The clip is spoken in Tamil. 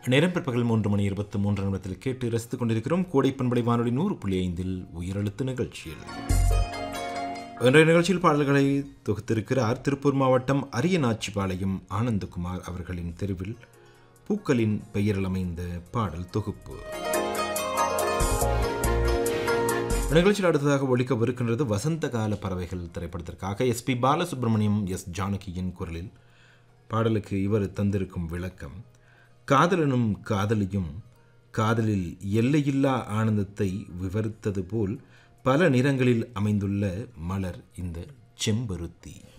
நேரம் பிற்பகல் மூன்று மணி இருபத்தி மூன்று நிமிடத்தில் கேட்டு ரசித்துக் கொண்டிருக்கிறோம் கோடை பண்படை வானொலி நூறு புள்ளி ஐந்தில் உயிரெழுத்து நிகழ்ச்சியில் இன்றைய நிகழ்ச்சியில் பாடல்களை தொகுத்திருக்கிறார் திருப்பூர் மாவட்டம் அரியநாச்சிபாளையம் ஆனந்தகுமார் அவர்களின் தெருவில் பூக்களின் பெயரில் அமைந்த பாடல் தொகுப்பு நிகழ்ச்சியில் அடுத்ததாக ஒழிக்கவிருக்கின்றது வசந்த கால பறவைகள் திரைப்படத்திற்காக எஸ்பி பாலசுப்ரமணியம் எஸ் ஜானகியின் குரலில் பாடலுக்கு இவர் தந்திருக்கும் விளக்கம் காதலனும் காதலியும் காதலில் எல்லையில்லா ஆனந்தத்தை விவரித்தது போல் பல நிறங்களில் அமைந்துள்ள மலர் இந்த செம்பருத்தி